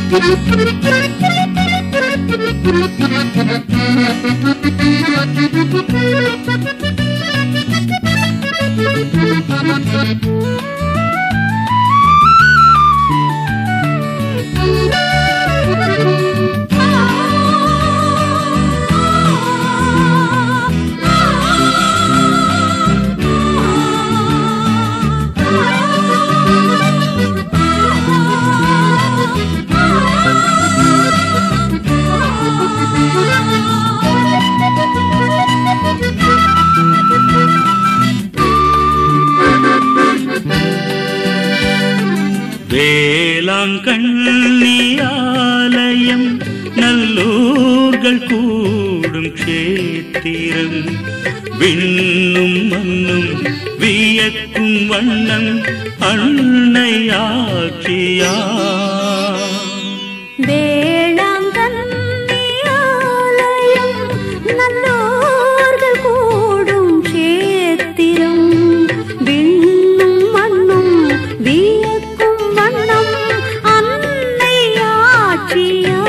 வேளாங்கண்ணி ஆலயம் நல்லூர்கள் கூடும் க்ஷேத்திரம் விண்ணும் மண்ணும் வியக்கும் வண்ணம் அன்னையாட்சியா வேளாங்கண்ணி ஆலயம் நல்லோர்கள் கூடும் க்ஷேத்திரம் விண்ணும் மண்ணும் வியக்கும் வண்ணம் அன்னை ஆட்சியா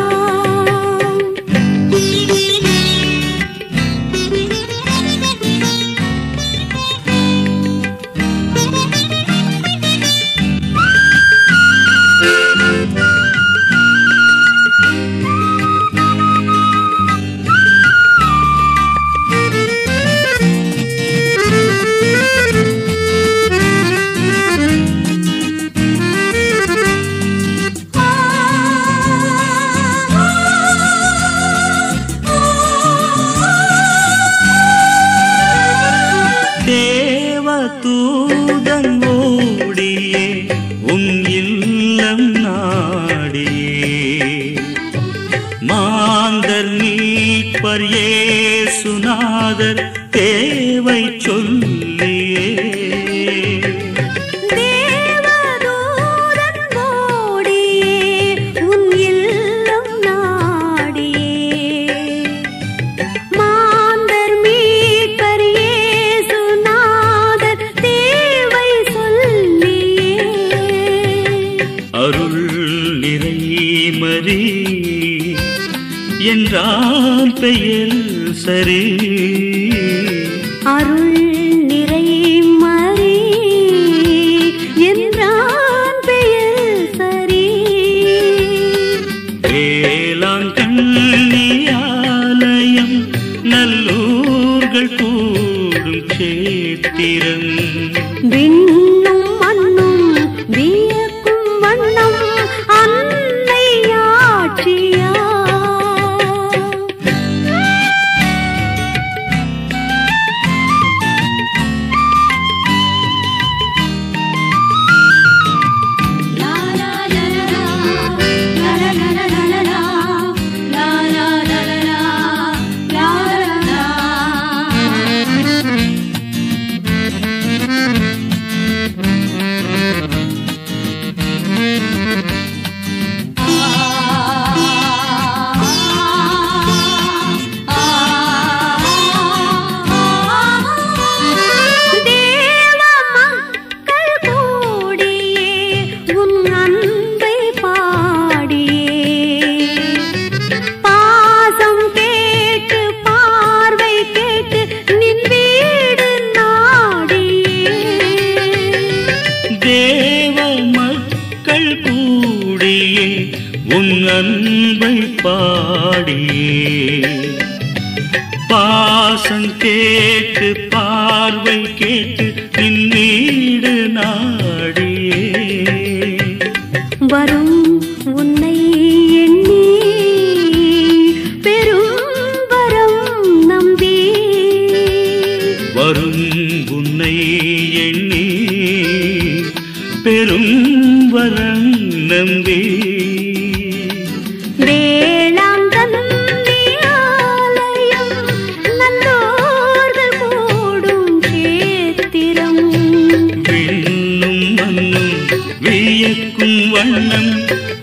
தேவ தூதன் ஓடியே உன் இல்லம் நாடியே மாந்தர் மீட்பர் ஏசுநாதர் தேவை சொல்லியே தேவதூதன் ஓடியே உன் இல்லம் நாடியே மாந்தர் மீட்பர் இயேசுநாதர் தேவை சொல்லியே அருள் நிறைமதி என்றான் பெயர் சரி அருள் நிறை மறி என்றான் பெயர் சரி வேளாங்கண்ணி ஆலயம் நல்லூர்கள் கூடும் சேத்திரம் விண்ணும் மண்ணும் வியக்கும் வண்ணம் அன்னை ஆட்சியா தேவ மக்கள் கூடியே உன் அன்பை பாடியே பாசம் கேட்டு பார்வை கேட்டு நின் வீடு நாடியே தேவ மக்கள் கூடியே உன் அன்பை பாடியே பாசம் கேட்டு பார்வை கேட்டு நின் வீடு நாடியே வரும் உன்னை எண்ணி பெரும் வரம் நம்பி வரும் உன்னை எண்ணி பெரும் வரம் நம்பி வேளாங்கண்ணி ஆலயம் நல்லோர்கள் கூடும் கேத்திரம் விண்ணும் மண்ணும் வியக்கும் வண்ணம்